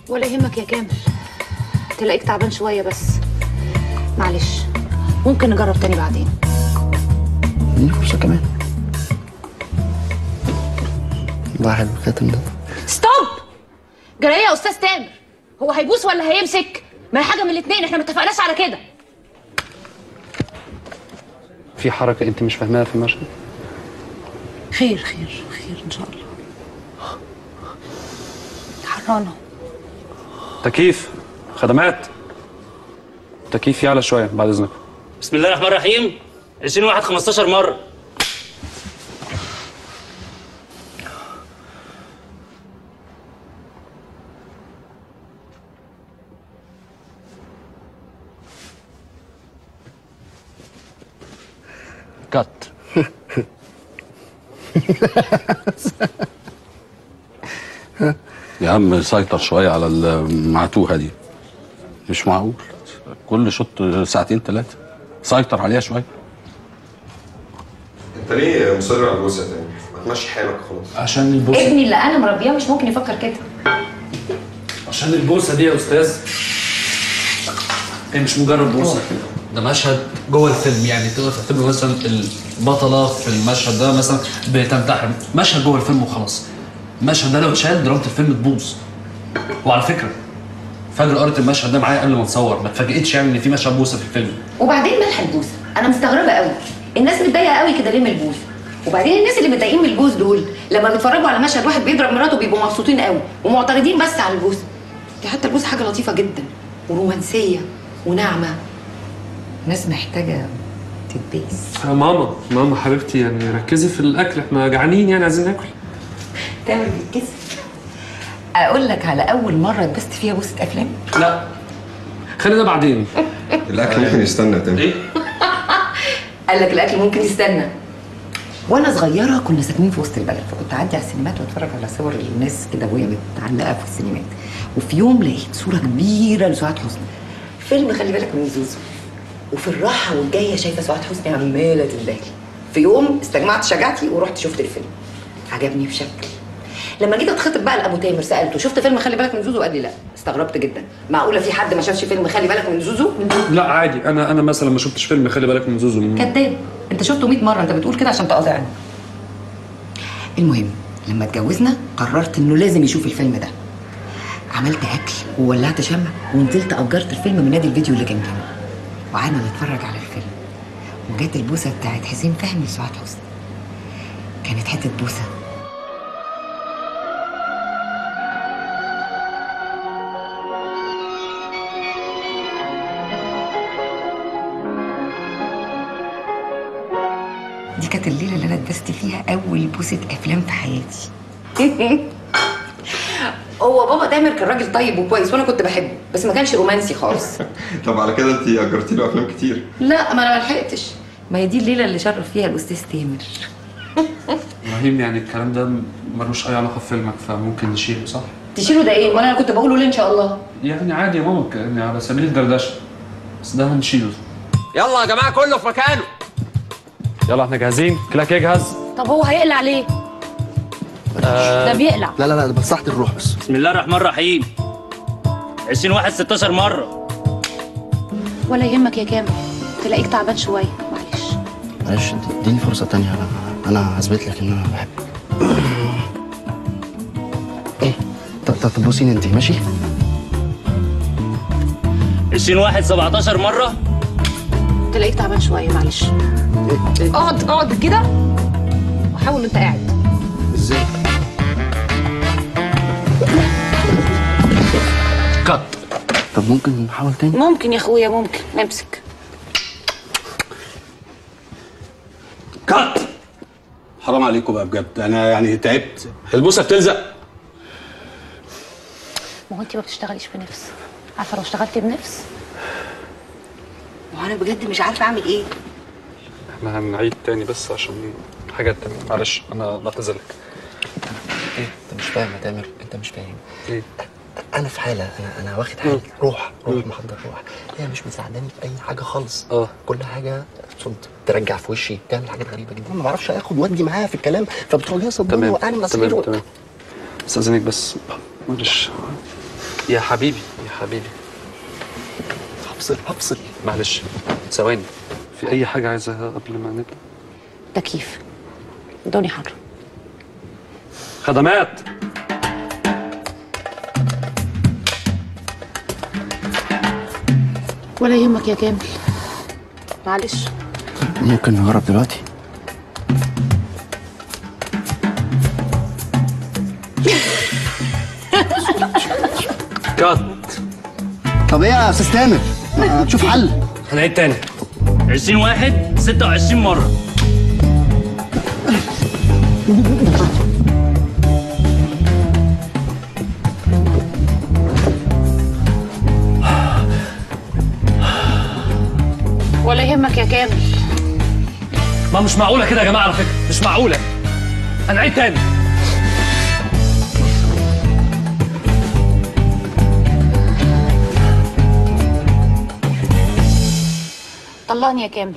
ولا يهمك يا كامل تلاقيك تعبان شويه بس معلش ممكن نجرب تاني بعدين اديني فرصة كمان والله حلو الخاتم ده ستوب جرى ايه يا استاذ تامر هو هيبوس ولا هيمسك ما هي حاجه من الاثنين احنا ما اتفقناش على كده في حركه انت مش فاهماها في المشهد خير خير خير ان شاء الله حرانه تكييف خدمات تكييف يعلى شويه بعد اذنك بسم الله الرحمن الرحيم 20 واحد 15 مرة كات يا عم سيطر شوية على المعتوهة دي مش معقول كل شوط ساعتين ثلاثة سيطر عليها شوية انت ليه مصر على الجوز يا تاني؟ ما تمشي حالك خلاص عشان البوسه ابني اللي انا مربيه مش ممكن يفكر كده عشان البوسه دي يا استاذ هي مش مجرد بوسه ده مشهد جوه الفيلم يعني تقدر تعتبر مثلا البطله في المشهد ده مثلا بتنتحر مشهد جوه الفيلم وخلاص المشهد ده لو اتشال دراما الفيلم تبوظ وعلى فكره فجر قريت المشهد ده معايا قبل ما نصور ما اتفاجئتش يعني ان في مشهد بوسه في الفيلم وبعدين مالها البوسه انا مستغربه قوي الناس متضايقه قوي كده ليه من البوس وبعدين الناس اللي متضايقين من البوس دول لما بيتفرجوا على مشهد واحد بيضرب مراته بيبقوا مبسوطين قوي ومعترضين بس على البوس دي حتى البوس حاجه لطيفه جدا ورومانسيه وناعمه ناس محتاجه تتبيس يا ماما ماما حبيبتي يعني ركزي في الاكل احنا جعانين يعني عايزين ناكل تامر بيتكسف اقول لك على اول مره اتبسط فيها بوسه افلام لا خلي ده بعدين الاكل ممكن يستنى يا تاني ايه قال لك الاكل ممكن يستنى وانا صغيره كنا ساكنين في وسط البلد فكنت اعدي على السينمات واتفرج على صور الناس كده وهي متعلقه في السينمات وفي يوم لقيت صوره كبيره لسعاد حسني فيلم خلي بالك من زوزو وفي الراحه والجايه شايفه سعاد حسني عماله تندهلي في يوم استجمعت شجاعتي ورحت شفت الفيلم عجبني بشكل لما جيت اتخطب بقى لابو تامر سالته شفت فيلم خلي بالك من زوزو قال لي لا استغربت جدا معقوله في حد ما شافش فيلم خلي بالك من زوزو لا عادي انا انا مثلا ما شفتش فيلم خلي بالك من زوزو من كداب انت شفته 100 مره انت بتقول كده عشان تقاطعني المهم لما اتجوزنا قررت انه لازم يشوف الفيلم ده عملت اكل وولعت شمع ونزلت اجرت الفيلم من نادي الفيديو اللي جنبنا وقعدنا نتفرج على الفيلم وجت البوسه بتاعت حسين فهمي لسعاد حسني كانت حته بوسه دي كانت الليله اللي انا اتبسط فيها اول بوسه افلام في حياتي هو بابا تامر كان راجل طيب وكويس وانا كنت بحبه بس ما كانش رومانسي خالص طب على كده انت اجرتي له افلام كتير لا ما انا ما لحقتش ما هي دي الليله اللي شرف فيها الاستاذ تامر ابراهيم يعني الكلام ده ملوش اي علاقه بفيلمك فممكن نشيله صح؟ تشيله ده ايه وانا كنت بقوله ليه ان شاء الله يعني عادي يا ماما يعني على سبيل الدردشه بس ده هنشيله يلا يا جماعه كله في مكانه يلا احنا جاهزين كلاك يجهز طب هو هيقلع ليه ده بيقلع لا لا لا ده مصلحة الروح بس بسم الله الرحمن الرحيم 20 واحد 16 مرة ولا يهمك يا كامل تلاقيك تعبان شويه معلش معلش انت اديني فرصة تانية انا انا هثبت لك ان انا بحبك ايه طب طب طب بصيني انت ماشي 20 واحد 17 مرة تلاقيك تعبان شويه معلش اقعد اقعد كده وحاول انت قاعد ازاي كات طب ممكن نحاول تاني ممكن يا اخويا ممكن امسك كات حرام عليكم بقى بجد انا يعني تعبت البوسه بتلزق ما هو انت ما بتشتغليش بنفس عارفه لو اشتغلتي بنفس وانا بجد مش عارفه اعمل ايه احنا هنعيد تاني بس عشان حاجات تانية معلش انا بعتذر لك ايه انت مش فاهم يا تامر انت مش فاهم ايه انا في حاله انا انا واخد حالي روح روح محضر روح هي مش مساعداني في اي حاجه خالص اه كل حاجه صمت ترجع في وشي تعمل حاجات غريبه جدا ما بعرفش اخد ودي معاها في الكلام فبتروح جايه صدقني تمام وقعني من تمام العصير تمام استاذنك بس معلش يا حبيبي يا حبيبي هفصل هفصل معلش ثواني في اي حاجه عايزها قبل ما نبدا تكييف الدنيا حر خدمات ولا يهمك يا كامل معلش ممكن نجرب دلوقتي كات طب ايه يا استاذ تامر ما تشوف حل هنعيد تاني 20 واحد 26 مرة ولا يهمك يا كامل ما مش معقوله كده يا جماعه على فكره مش معقوله هنعيد تاني طلقني يا كامل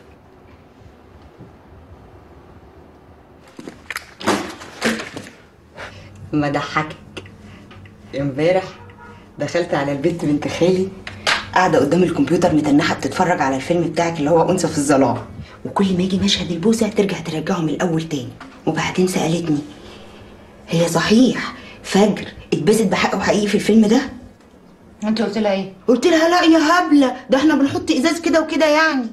ما ضحكك امبارح دخلت على البنت بنت خالي قاعده قدام الكمبيوتر متنحه بتتفرج على الفيلم بتاعك اللي هو انثى في الظلام وكل ما يجي مشهد البوسه ترجع ترجعه من الاول تاني وبعدين سالتني هي صحيح فجر اتبسط بحقه حقيقي في الفيلم ده انت قلت لها ايه قلت لها لا يا هبله ده احنا بنحط ازاز كده وكده يعني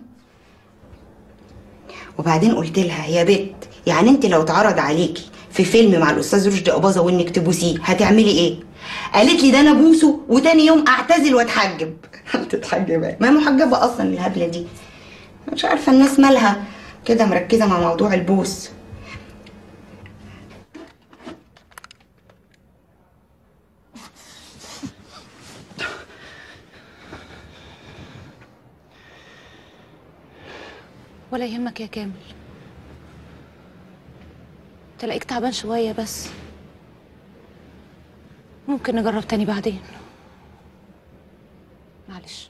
وبعدين قلت لها يا بت يعني انت لو اتعرض عليكي في فيلم مع الاستاذ رشدي اباظه وانك تبوسيه هتعملي ايه قالت لي ده انا بوسه وتاني يوم اعتزل واتحجب تتحجب ايه ما هي محجبه اصلا الهبله دي مش عارفه الناس مالها كده مركزه مع موضوع البوس ولا يهمك يا كامل تلاقيك تعبان شوية بس ممكن نجرب تاني بعدين معلش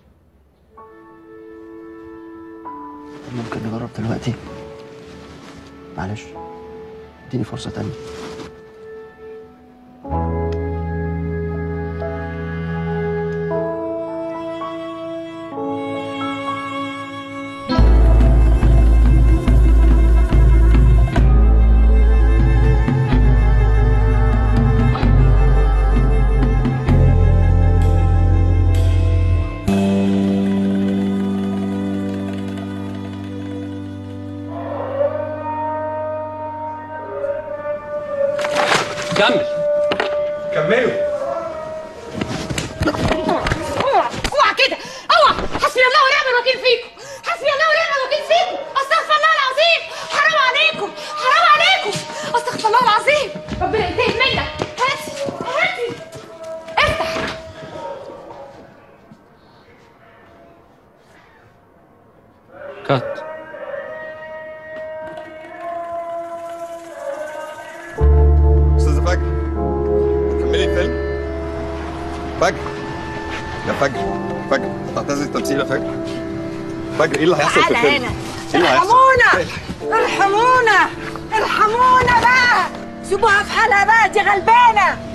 ممكن نجرب دلوقتي معلش اديني فرصة تانية كمل كملوا اوعى اوعى كده اوعى حسبي الله ونعم الوكيل فيكم حسبي الله ونعم الوكيل فيكم استغفر الله العظيم حرام عليكم حرام عليكم استغفر الله العظيم ربنا ينتهي منك هاتي هاتي افتح كات استاذة فجر كملي الفيلم فجر يا فجر فجر هتعتزل التمثيل يا فجر فجر ايه اللي هيحصل في تعالى الفيلم؟ هنا ايه اللي هيحصل؟ ارحمونا ارحمونا ارحمونا بقى سيبوها في حالها بقى دي غلبانه